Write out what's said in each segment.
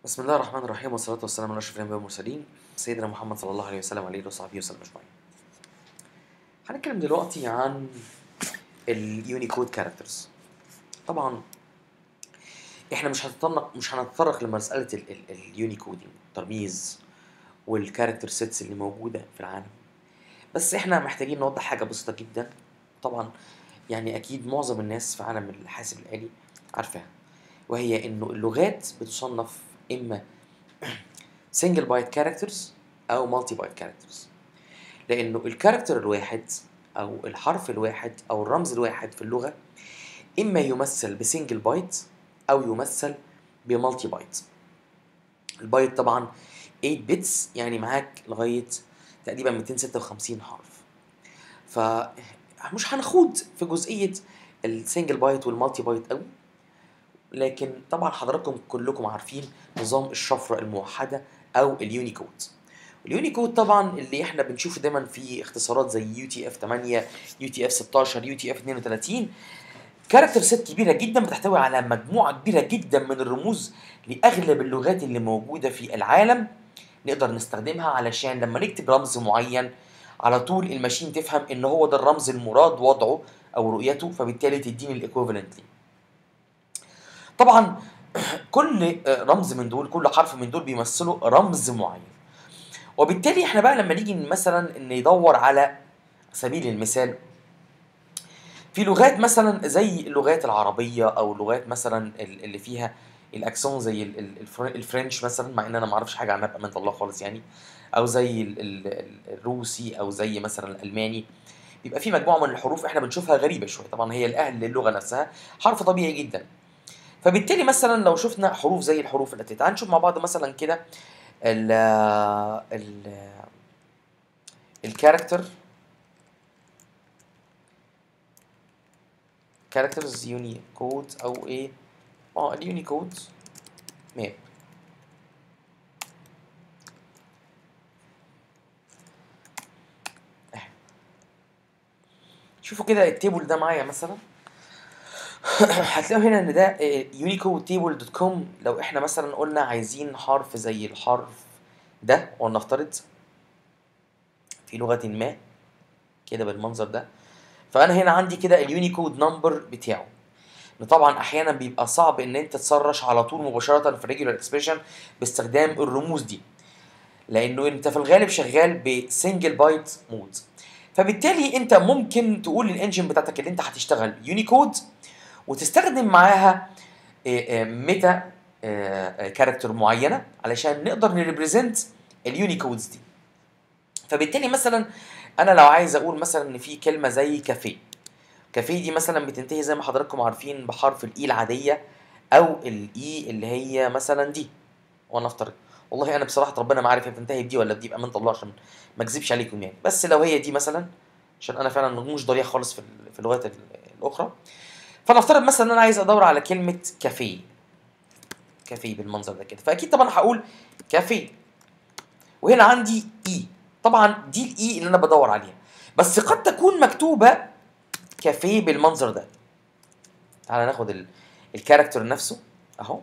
بسم الله الرحمن الرحيم والصلاة والسلام على أشرف الأنبياء والمرسلين سيدنا محمد صلى الله عليه وسلم عليه وصحبه وسلم أجمعين. هنتكلم دلوقتي عن اليونيكود كاركترز. طبعا احنا مش هنتطرق مش هنتطرق لمسألة اليونيكودينج الترميز والكاركتر سيتس اللي موجودة في العالم. بس احنا محتاجين نوضح حاجة بسيطة جدا طبعا يعني أكيد معظم الناس في عالم الحاسب الآلي عارفاها وهي إنه اللغات بتصنف اما سنجل بايت كاركترز او مالتي بايت كاركترز لانه الكاركتر الواحد او الحرف الواحد او الرمز الواحد في اللغه اما يمثل بسنجل بايت او يمثل بمالتي بايت البايت طبعا 8 بيتس يعني معاك لغايه تقريبا 256 حرف فمش هنخوض في جزئيه السنجل بايت والمالتي بايت قوي لكن طبعا حضراتكم كلكم عارفين نظام الشفرة الموحدة أو اليونيكود اليونيكود طبعا اللي احنا بنشوفه دايما في اختصارات زي يو تي اف 8 يو تي اف 16 يو تي اف 32 كاركتر سيت كبيرة جدا بتحتوي على مجموعة كبيرة جدا من الرموز لأغلب اللغات اللي موجودة في العالم نقدر نستخدمها علشان لما نكتب رمز معين على طول الماشين تفهم ان هو ده الرمز المراد وضعه او رؤيته فبالتالي تديني الايكوفالنت ليه طبعا كل رمز من دول كل حرف من دول بيمثلوا رمز معين وبالتالي احنا بقى لما نيجي مثلا ندور على سبيل المثال في لغات مثلا زي اللغات العربية او لغات مثلا اللي فيها الاكسون زي الفرنش مثلا مع ان انا ما اعرفش حاجه عنها بامانه الله خالص يعني او زي الروسي او زي مثلا الالماني بيبقى في مجموعه من الحروف احنا بنشوفها غريبه شويه طبعا هي الاهل للغه نفسها حرف طبيعي جدا فبالتالي مثلا لو شفنا حروف زي الحروف التي تعال نشوف مع بعض مثلا كده ال ال الكاركتر كاركترز يوني كود او ايه اه اليوني كود ماب شوفوا كده التيبل ده معايا مثلا هتلاقوا هنا ان ده يونيكود تيبل دوت كوم لو احنا مثلا قلنا عايزين حرف زي الحرف ده ولنفترض في لغة ما كده بالمنظر ده فانا هنا عندي كده اليونيكود نمبر بتاعه طبعا احيانا بيبقى صعب ان انت تسرش على طول مباشره في الريجولار اكسبريشن باستخدام الرموز دي لانه انت في الغالب شغال بسنجل بايت مود فبالتالي انت ممكن تقول للانجن بتاعتك اللي انت هتشتغل يونيكود وتستخدم معاها ميتا كاركتر معينه علشان نقدر نريبريزنت اليونيكودز دي فبالتالي مثلا انا لو عايز اقول مثلا ان في كلمه زي كافيه كافيه دي مثلا بتنتهي زي ما حضراتكم عارفين بحرف الاي العاديه او الاي اللي هي مثلا دي ونفترض والله انا بصراحه ربنا ما عارف هي بتنتهي بدي ولا بدي بامانه الله عشان ما اكذبش عليكم يعني بس لو هي دي مثلا عشان انا فعلا مش ضريح خالص في في اللغات الاخرى فنفترض مثلا ان انا عايز ادور على كلمه كافيه كافيه بالمنظر ده كده فاكيد طبعا هقول كافيه وهنا عندي اي طبعا دي الاي اللي انا بدور عليها بس قد تكون مكتوبه كافيه بالمنظر ده تعالى ناخد ال... الكاركتر نفسه اهو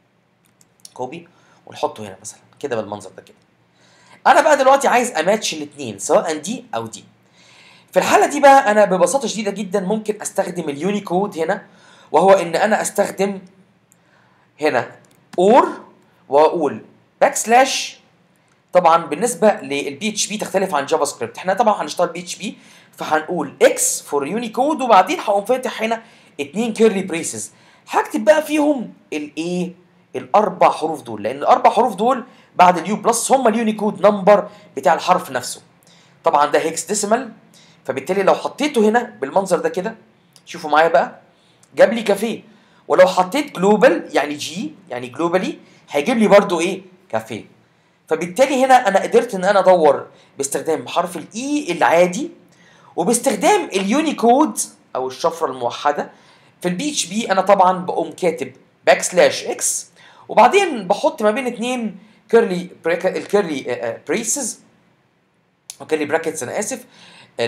كوبي ونحطه هنا مثلا كده بالمنظر ده كده انا بقى دلوقتي عايز اماتش الاثنين سواء دي او دي في الحالة دي بقى أنا ببساطة شديدة جدا ممكن أستخدم اليونيكود هنا وهو إن أنا أستخدم هنا اور وأقول باك سلاش طبعا بالنسبة للبي اتش بي تختلف عن جافا سكريبت احنا طبعا هنشتغل بي اتش بي فهنقول اكس فور يونيكود وبعدين هقوم فاتح هنا اتنين كيرلي بريسز هكتب بقى فيهم الايه الاربع حروف دول لان الاربع حروف دول بعد اليو بلس هم اليونيكود نمبر بتاع الحرف نفسه طبعا ده هيكس ديسيمال فبالتالي لو حطيته هنا بالمنظر ده كده شوفوا معايا بقى جاب لي كافيه ولو حطيت جلوبال يعني جي يعني جلوبالي هيجيب لي برضو ايه كافيه فبالتالي هنا انا قدرت ان انا ادور باستخدام حرف الاي العادي وباستخدام اليونيكود او الشفره الموحده في البي اتش بي انا طبعا بقوم كاتب باك سلاش اكس وبعدين بحط ما بين اتنين كيرلي الكيرلي بريسز كيرلي براكتس انا اسف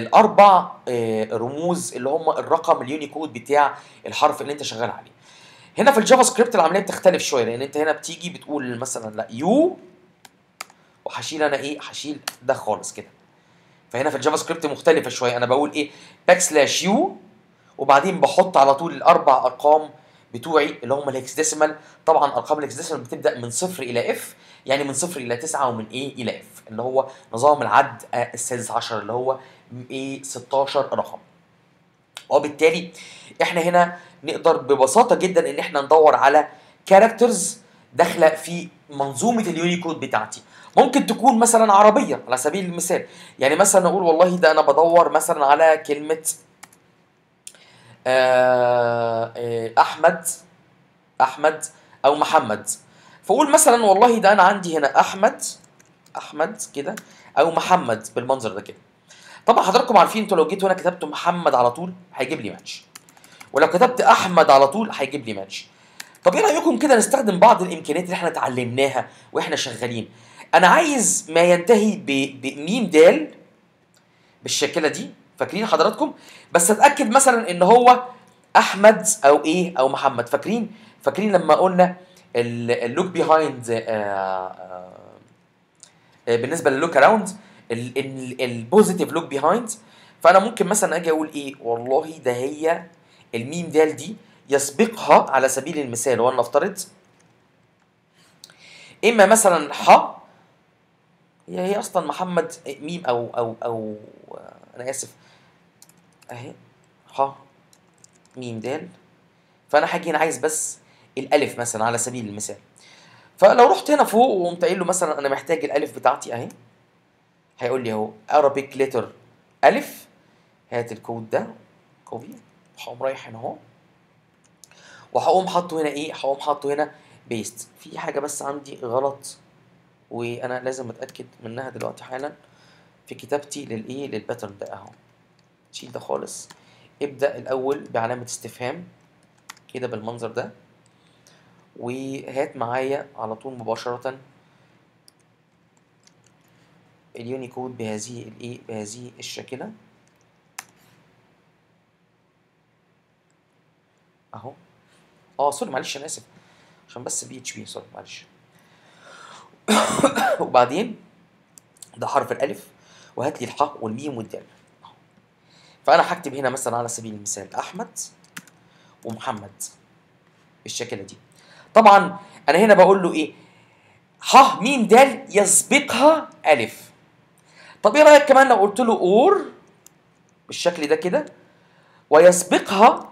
الاربع رموز اللي هم الرقم اليونيكود بتاع الحرف اللي انت شغال عليه هنا في الجافا سكريبت العمليه بتختلف شويه لان انت هنا بتيجي بتقول مثلا لا يو وهشيل انا ايه هشيل ده خالص كده فهنا في الجافا سكريبت مختلفه شويه انا بقول ايه باك سلاش يو وبعدين بحط على طول الاربع ارقام بتوعي اللي هم الهكس ديسيمال طبعا ارقام الهكس ديسيمال بتبدا من صفر الى اف يعني من صفر الى تسعه ومن ايه الى اف اللي هو نظام العد آه، السادس عشر اللي هو ايه 16 رقم وبالتالي احنا هنا نقدر ببساطه جدا ان احنا ندور على كاركترز داخله في منظومه اليونيكود بتاعتي ممكن تكون مثلا عربيه على سبيل المثال يعني مثلا نقول والله ده انا بدور مثلا على كلمه آه، آه، احمد احمد او محمد فاقول مثلا والله ده انا عندي هنا احمد احمد كده او محمد بالمنظر ده كده طبعا حضراتكم عارفين انتوا لو جيت هنا كتبت محمد على طول هيجيب لي ماتش ولو كتبت احمد على طول هيجيب لي ماتش طب ايه رايكم كده نستخدم بعض الامكانيات اللي احنا اتعلمناها واحنا شغالين انا عايز ما ينتهي ب- بميم دال بالشكله دي فاكرين حضراتكم بس اتاكد مثلا ان هو احمد او ايه او محمد فاكرين فاكرين لما قلنا اللوك بيهايند بالنسبه للوك اراوند البوزيتيف لوك بيهايند فانا ممكن مثلا اجي اقول ايه والله ده هي الميم دال دي يسبقها على سبيل المثال ولنفترض اما مثلا ح هي هي اصلا محمد ميم او او او انا اسف اهي ح ميم دال فانا هاجي هنا عايز بس الالف مثلا على سبيل المثال فلو رحت هنا فوق وقمت قايل له مثلا انا محتاج الالف بتاعتي اهي هيقول لي اهو Arabic letter الف هات الكود ده كوبي هقوم رايح هنا اهو وهقوم حاطه هنا ايه هقوم حاطه هنا بيست في حاجه بس عندي غلط وانا لازم اتاكد منها دلوقتي حالا في كتابتي للايه للباترن ده اهو شيل ده خالص ابدا الاول بعلامه استفهام كده بالمنظر ده وهات معايا على طول مباشره اليونيكود بهذه الايه بهذه الشاكله اهو اه سوري معلش انا اسف عشان بس بي اتش بي سوري معلش وبعدين ده حرف الالف وهات لي الحاء والميم والدال فانا هكتب هنا مثلا على سبيل المثال احمد ومحمد بالشكل دي طبعا انا هنا بقول له ايه ح ميم دال يسبقها الف طب ايه رايك كمان لو قلت له اور بالشكل ده كده ويسبقها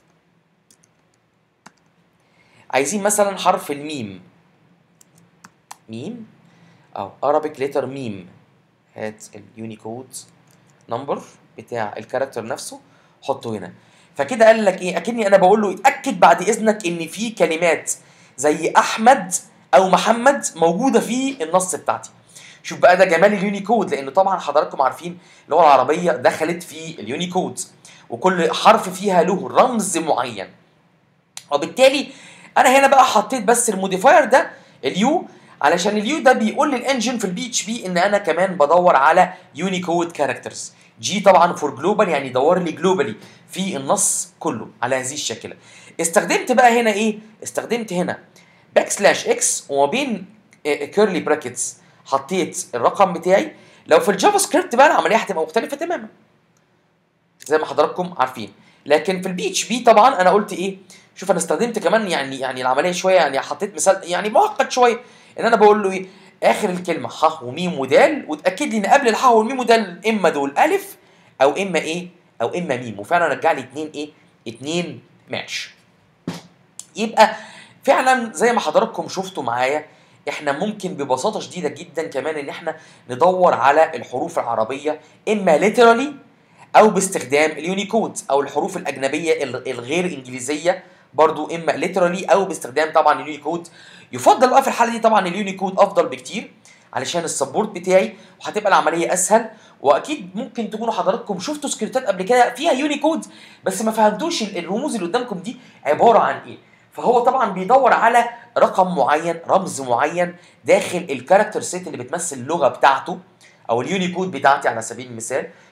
عايزين مثلا حرف الميم ميم او Arabic letter ميم هات اليونيكود نمبر بتاع الكاركتر نفسه حطه هنا فكده قال لك ايه اكني انا بقول له اتاكد بعد اذنك ان في كلمات زي احمد او محمد موجوده في النص بتاعتي شوف بقى ده جمال اليونيكود لان طبعا حضراتكم عارفين اللغه العربيه دخلت في اليونيكود وكل حرف فيها له رمز معين وبالتالي انا هنا بقى حطيت بس الموديفاير ده اليو علشان اليو ده بيقول للانجن في البي اتش بي ان انا كمان بدور على يونيكود كاركترز جي طبعا فور جلوبال يعني دور لي جلوبالي في النص كله على هذه الشكله استخدمت بقى هنا ايه استخدمت هنا باك سلاش اكس وما بين كيرلي براكتس حطيت الرقم بتاعي لو في الجافا سكريبت بقى العمليه هتبقى مختلفه تماما زي ما حضراتكم عارفين لكن في البي اتش بي طبعا انا قلت ايه شوف انا استخدمت كمان يعني يعني العمليه شويه يعني حطيت مثال يعني معقد شويه ان انا بقول له ايه اخر الكلمه ح وميم ودال وتاكد لي ان قبل الح والميم ودال اما دول الف او اما ايه او اما ميم وفعلا رجع لي اتنين ايه اتنين ماتش يبقى فعلا زي ما حضراتكم شفتوا معايا احنا ممكن ببساطه شديده جدا كمان ان احنا ندور على الحروف العربيه اما literally او باستخدام اليونيكود او الحروف الاجنبيه ال- الغير انجليزيه برضو اما literally او باستخدام طبعا اليونيكود يفضل بقى في الحاله دي طبعا اليونيكود افضل بكتير علشان السبورت بتاعي وهتبقى العمليه اسهل واكيد ممكن تكونوا حضراتكم شفتوا سكريبتات قبل كده فيها يونيكود بس ما فهمتوش ال- الرموز اللي قدامكم دي عباره عن ايه فهو طبعا بيدور على رقم معين رمز معين داخل الكاركتر سيت اللي بتمثل اللغه بتاعته او اليونيكود بتاعتي على سبيل المثال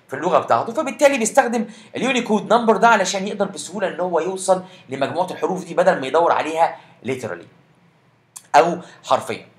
في اللغه بتاعته فبالتالي بيستخدم اليونيكود نمبر ده علشان يقدر بسهوله ان هو يوصل لمجموعه الحروف دي بدل ما يدور عليها ليترالي او حرفيا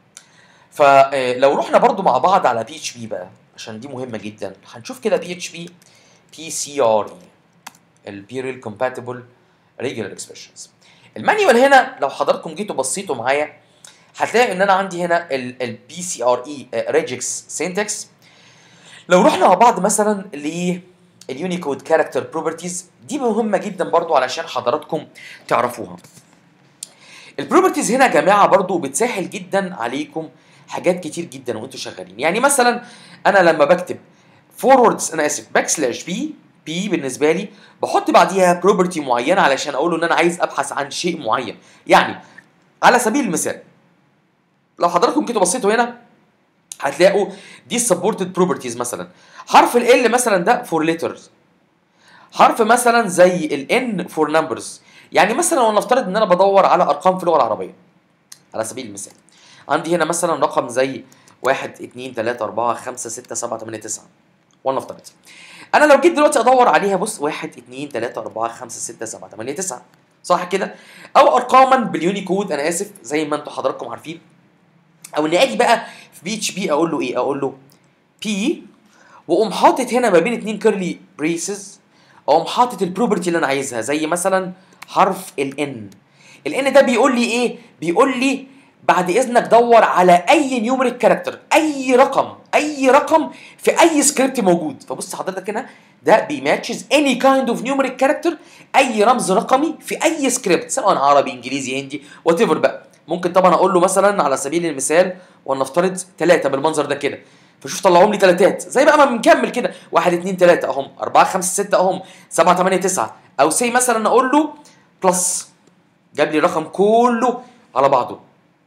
فلو رحنا برضو مع بعض على بي اتش بي بقى عشان دي مهمه جدا هنشوف كده بي اتش بي بي سي ار اي البيريل كومباتبل ريجولار اكسبريشنز المانيوال هنا لو حضراتكم جيتوا بصيتوا معايا هتلاقي ان انا عندي هنا البي سي ار اي ريجكس سينتكس لو رحنا مع بعض مثلا لليونيكود كاركتر بروبرتيز دي مهمه جدا برضو علشان حضراتكم تعرفوها البروبرتيز هنا يا جماعه برضو بتسهل جدا عليكم حاجات كتير جدا وانتوا شغالين يعني مثلا انا لما بكتب فوروردز انا اسف باك سلاش بي بي بالنسبه لي بحط بعديها بروبرتي معينه علشان اقول له ان انا عايز ابحث عن شيء معين يعني على سبيل المثال لو حضراتكم جيتوا بصيتوا هنا هتلاقوا دي سبورتد بروبرتيز مثلا حرف ال مثلا ده فور ليترز حرف مثلا زي الان فور نمبرز يعني مثلا لو نفترض ان انا بدور على ارقام في اللغه العربيه على سبيل المثال عندي هنا مثلا رقم زي 1 2 3 4 5 6 7 8 9 ولنفترض انا لو جيت دلوقتي ادور عليها بص 1 2 3 4 5 6 7 8 9 صح كده او ارقاما باليونيكود انا اسف زي ما انتم حضراتكم عارفين او ان اجي بقى في بي اتش بي اقول له ايه اقول له بي واقوم حاطط هنا ما بين اتنين كيرلي بريسز اقوم حاطط البروبرتي اللي انا عايزها زي مثلا حرف الان الان ده بيقول لي ايه بيقول لي بعد اذنك دور على اي نيومريك كاركتر اي رقم اي رقم في اي سكريبت موجود فبص حضرتك هنا ده بيماتشز اني كايند اوف نيومريك كاركتر اي رمز رقمي في اي سكريبت سواء عربي انجليزي هندي وات بقى ممكن طبعا اقول له مثلا على سبيل المثال ولنفترض ثلاثه بالمنظر ده كده فشوف طلعهم لي ثلاثات زي بقى ما بنكمل كده واحد اثنين ثلاثه اهم اربعه خمسه سته اهم سبعه ثمانيه تسعه او سي مثلا اقول له بلس جاب لي الرقم كله على بعضه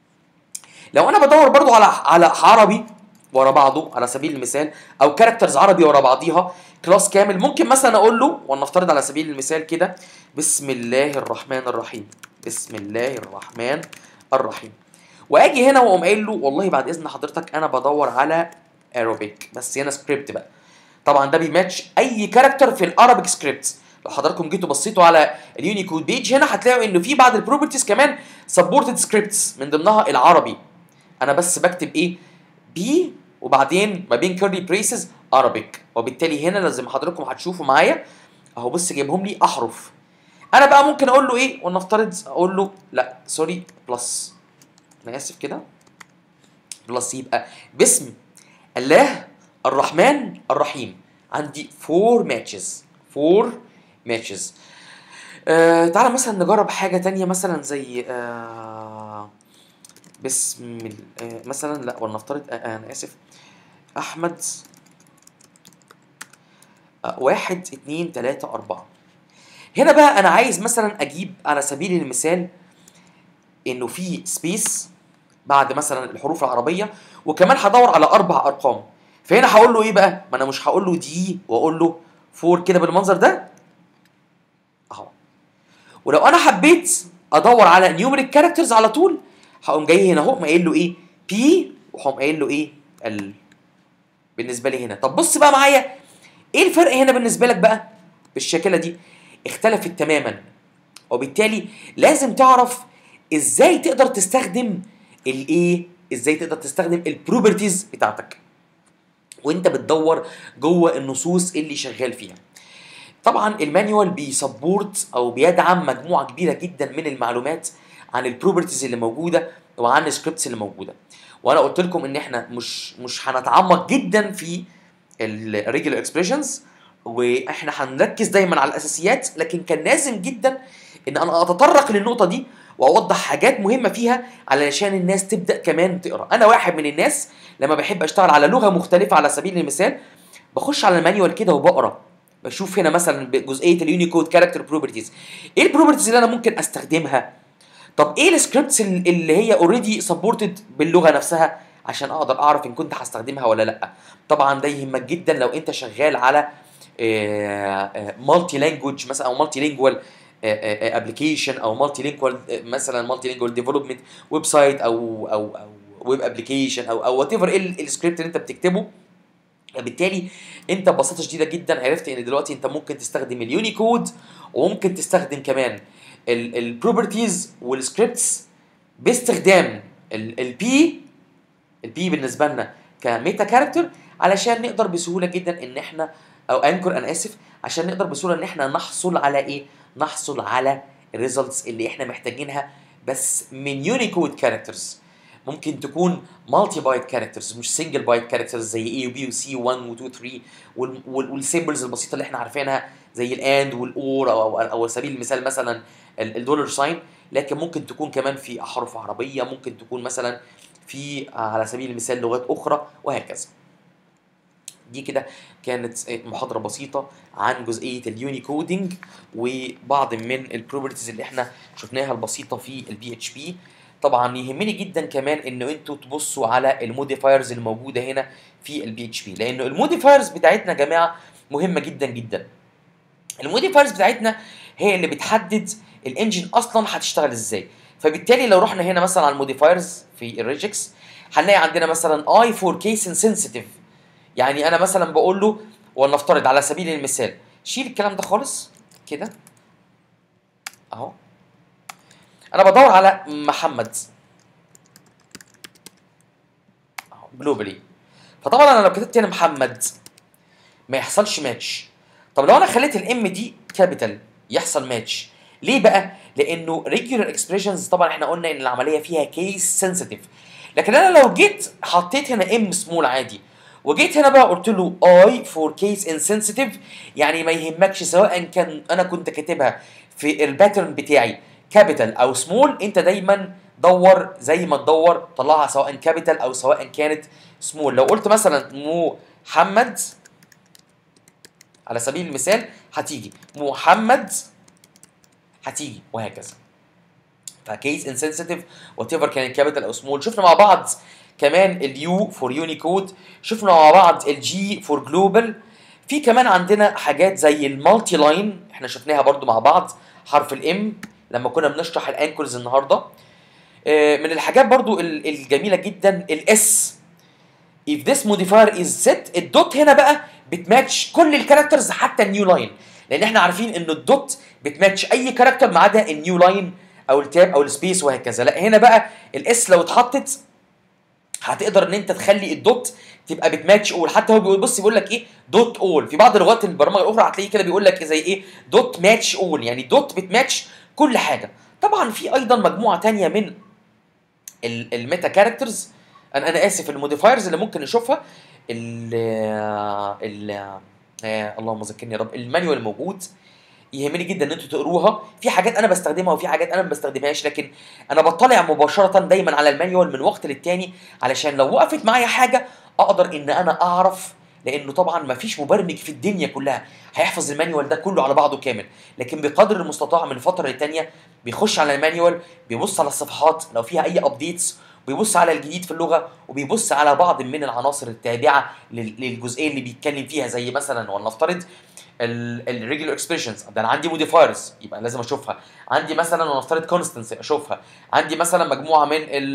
لو انا بدور برضو على على عربي ورا بعضه على سبيل المثال او كاركترز عربي ورا بعضيها كلاس كامل ممكن مثلا اقول له ولنفترض على سبيل المثال كده بسم الله الرحمن الرحيم بسم الله الرحمن الرحيم واجي هنا واقوم قايل له والله بعد اذن حضرتك انا بدور على اروبيك بس هنا سكريبت بقى طبعا ده بيماتش اي كاركتر في الارابيك سكريبت لو حضراتكم جيتوا بصيتوا على اليونيكود بيج هنا هتلاقوا انه في بعض البروبرتيز كمان سبورتد سكريبتس من ضمنها العربي انا بس بكتب ايه بي وبعدين ما بين كيرلي بريسز ارابيك وبالتالي هنا لازم حضراتكم هتشوفوا معايا اهو بص جايبهم لي احرف انا بقى ممكن اقول له ايه ولنفترض اقول له لا سوري بلس انا اسف كده بلس يبقى باسم الله الرحمن الرحيم عندي فور ماتشز فور ماتشز آه تعالى مثلا نجرب حاجه تانية مثلا زي آه بسم ال- آه مثلا لا ولنفترض آه آه انا اسف احمد آه واحد اتنين تلاته اربعه هنا بقى انا عايز مثلا اجيب على سبيل المثال انه في سبيس بعد مثلا الحروف العربيه وكمان هدور على اربع ارقام فهنا هقول له ايه بقى ما انا مش هقول له دي واقول له فور كده بالمنظر ده اهو ولو انا حبيت ادور على نيومريك كاركترز على طول هقوم جاي هنا اهو قايل له ايه بي وهقوم قايل له ايه ال بالنسبه لي هنا طب بص بقى معايا ايه الفرق هنا بالنسبه لك بقى بالشكله دي اختلفت تماما وبالتالي لازم تعرف ازاي تقدر تستخدم الايه ازاي تقدر تستخدم البروبرتيز بتاعتك وانت بتدور جوه النصوص اللي شغال فيها طبعا المانيوال بيسبورت او بيدعم مجموعه كبيره جدا من المعلومات عن البروبرتيز اللي موجوده وعن السكريبتس اللي موجوده وانا قلت لكم ان احنا مش مش هنتعمق جدا في الريجولار اكسبريشنز واحنا هنركز دايما على الاساسيات لكن كان لازم جدا ان انا اتطرق للنقطه دي واوضح حاجات مهمه فيها علشان الناس تبدا كمان تقرا انا واحد من الناس لما بحب اشتغل على لغه مختلفه على سبيل المثال بخش على المانيوال كده وبقرا بشوف هنا مثلا جزئيه اليونيكود كاركتر بروبرتيز ايه البروبرتيز اللي انا ممكن استخدمها طب ايه السكريبتس اللي هي اوريدي سبورتد باللغه نفسها عشان اقدر اعرف ان كنت هستخدمها ولا لا طبعا ده يهمك جدا لو انت شغال على مالتي لانجوج مثلا او مالتي لينجوال ابلكيشن او مالتي لينجوال مثلا مالتي لينجوال ديفلوبمنت ويب سايت او او او ويب ابلكيشن او او وات ايفر ايه السكريبت اللي انت بتكتبه بالتالي انت ببساطه شديده جدا عرفت ان دلوقتي انت ممكن تستخدم اليونيكود وممكن تستخدم كمان البروبرتيز والسكريبتس باستخدام البي البي بالنسبه لنا كميتا كاركتر علشان نقدر بسهوله جدا ان احنا او انكر انا اسف عشان نقدر بسهوله ان احنا نحصل على ايه؟ نحصل على الريزلتس اللي احنا محتاجينها بس من يونيكود كاركترز ممكن تكون مالتي بايت كاركترز مش سنجل بايت كاركترز زي اي وبي وسي 1 و2 3 والسيمبلز البسيطه اللي احنا عارفينها زي الاند والاور او او على سبيل المثال مثلا الدولار ساين لكن ممكن تكون كمان في احرف عربيه ممكن تكون مثلا في على سبيل المثال لغات اخرى وهكذا دي كده كانت محاضرة بسيطة عن جزئية اليونيكودينج وبعض من البروبرتيز اللي احنا شفناها البسيطة في البي اتش بي طبعا يهمني جدا كمان ان انتوا تبصوا على الموديفايرز الموجودة هنا في البي اتش بي لان الموديفايرز بتاعتنا يا جماعة مهمة جدا جدا الموديفايرز بتاعتنا هي اللي بتحدد الانجن اصلا هتشتغل ازاي فبالتالي لو رحنا هنا مثلا على الموديفايرز في الريجكس هنلاقي عندنا مثلا اي فور كيس انسنسيتيف يعني انا مثلا بقول له ولنفترض على سبيل المثال شيل الكلام ده خالص كده اهو انا بدور على محمد اهو جلوبالي فطبعا انا لو كتبت هنا محمد ما يحصلش ماتش طب لو انا خليت الام دي كابيتال يحصل ماتش ليه بقى لانه ريجولار اكسبريشنز طبعا احنا قلنا ان العمليه فيها كيس سنسيتيف لكن انا لو جيت حطيت هنا ام سمول عادي وجيت هنا بقى قلت له اي فور كيس انسنسيتيف يعني ما يهمكش سواء كان انا كنت كاتبها في الباترن بتاعي كابيتال او سمول انت دايما دور زي ما تدور طلعها سواء كابيتال او سواء كانت سمول لو قلت مثلا محمد على سبيل المثال هتيجي محمد هتيجي وهكذا فكيس انسنسيتيف وات ايفر كان كابيتال او سمول شفنا مع بعض كمان اليو فور يونيكود شفنا مع بعض الجي فور جلوبال في كمان عندنا حاجات زي المالتي لاين احنا شفناها برضو مع بعض حرف الام لما كنا بنشرح الانكرز النهارده آه، من الحاجات برضو ال- الجميله جدا الاس if this modifier is set الدوت هنا بقى بتماتش كل الكاركترز حتى النيو لاين لان احنا عارفين ان الدوت بتماتش اي كاركتر ما عدا النيو لاين او التاب او السبيس وهكذا لا هنا بقى الاس لو اتحطت هتقدر ان انت تخلي الدوت تبقى بتماتش اول حتى هو بيقول بص بيقول لك ايه دوت اول في بعض لغات البرمجه الاخرى هتلاقيه كده بيقول لك زي ايه دوت ماتش اول يعني دوت بتماتش كل حاجه طبعا في ايضا مجموعه تانية من ال- الميتا كاركترز انا انا اسف الموديفايرز اللي ممكن نشوفها ال ال آه اللهم ذكرني يا رب المانيوال الموجود يهمني جدا ان انتوا تقروها في حاجات انا بستخدمها وفي حاجات انا ما بستخدمهاش لكن انا بطلع مباشره دايما على المانيوال من وقت للتاني علشان لو وقفت معايا حاجه اقدر ان انا اعرف لانه طبعا ما فيش مبرمج في الدنيا كلها هيحفظ المانيوال ده كله على بعضه كامل لكن بقدر المستطاع من فتره للتانيه بيخش على المانيوال بيبص على الصفحات لو فيها اي ابديتس بيبص على الجديد في اللغه وبيبص على بعض من العناصر التابعه لل- للجزئيه اللي بيتكلم فيها زي مثلا ولنفترض الريجولار اكسبريشنز ده انا عندي موديفايرز يبقى لازم اشوفها عندي مثلا ولنفترض كونستنس اشوفها عندي مثلا مجموعه من ال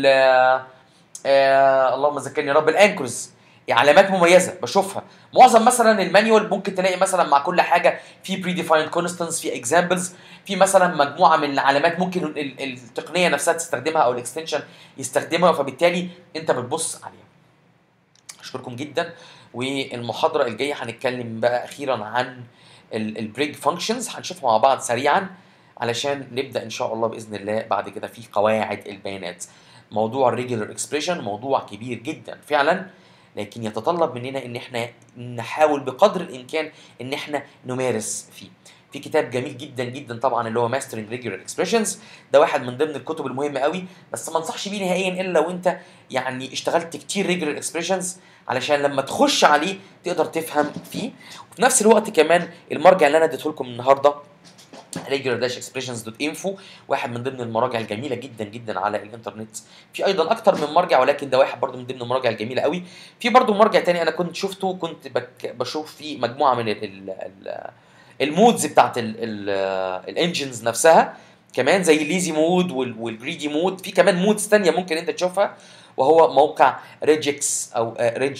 آه اللهم ذكرني يا رب الانكرز علامات مميزه بشوفها معظم مثلا المانيوال ممكن تلاقي مثلا مع كل حاجه في بري ديفايند كونستنس في اكزامبلز في مثلا مجموعه من العلامات ممكن ال- ال- التقنيه نفسها تستخدمها او الاكستنشن يستخدمها فبالتالي انت بتبص عليها اشكركم جدا والمحاضره الجايه هنتكلم بقى اخيرا عن البريك فانكشنز هنشوفها مع بعض سريعا علشان نبدا ان شاء الله باذن الله بعد كده في قواعد البيانات موضوع الريجولار اكسبريشن موضوع كبير جدا فعلا لكن يتطلب مننا ان احنا نحاول بقدر الامكان ان احنا نمارس فيه في كتاب جميل جدا جدا طبعا اللي هو ماسترنج ريجولار اكسبريشنز ده واحد من ضمن الكتب المهمه قوي بس ما انصحش بيه نهائيا الا لو انت يعني اشتغلت كتير ريجولار اكسبريشنز علشان لما تخش عليه تقدر تفهم فيه وفي نفس الوقت كمان المرجع اللي انا اديته لكم النهارده regular-expressions.info واحد من ضمن المراجع الجميله جدا جدا على الانترنت في ايضا اكتر من مرجع ولكن ده واحد برضو من ضمن المراجع الجميله قوي في برضو مرجع تاني انا كنت شفته كنت بك بشوف فيه مجموعه من ال ال ال المودز بتاعت الانجنز نفسها كمان زي الليزي مود والجريدي مود في كمان مودز تانية ممكن انت تشوفها وهو موقع ريجكس او ريج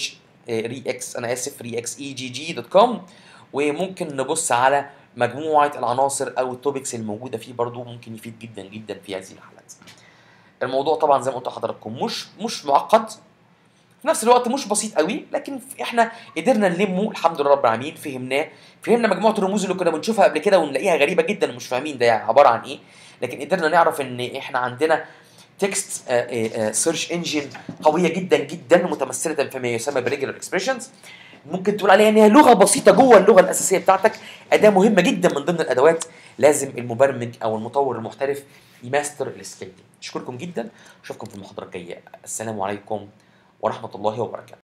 ري اكس انا اسف ري اكس اي جي جي دوت كوم وممكن نبص على مجموعه العناصر او التوبكس الموجوده فيه برضو ممكن يفيد جدا جدا في هذه الحالات الموضوع طبعا زي ما قلت لحضراتكم مش مش معقد في نفس الوقت مش بسيط قوي لكن احنا قدرنا نلمه الحمد لله رب العالمين فهمناه فهمنا مجموعه الرموز اللي كنا بنشوفها قبل كده ونلاقيها غريبه جدا ومش فاهمين ده عباره عن ايه لكن قدرنا نعرف ان احنا عندنا تكست سيرش انجن قويه جدا جدا متمثله فيما يسمى بريجولار اكسبريشنز ممكن تقول عليها ان هي لغه بسيطه جوه اللغه الاساسيه بتاعتك اداه مهمه جدا من ضمن الادوات لازم المبرمج او المطور المحترف يماستر السكيل دي اشكركم جدا اشوفكم في المحاضره الجايه السلام عليكم ورحمه الله وبركاته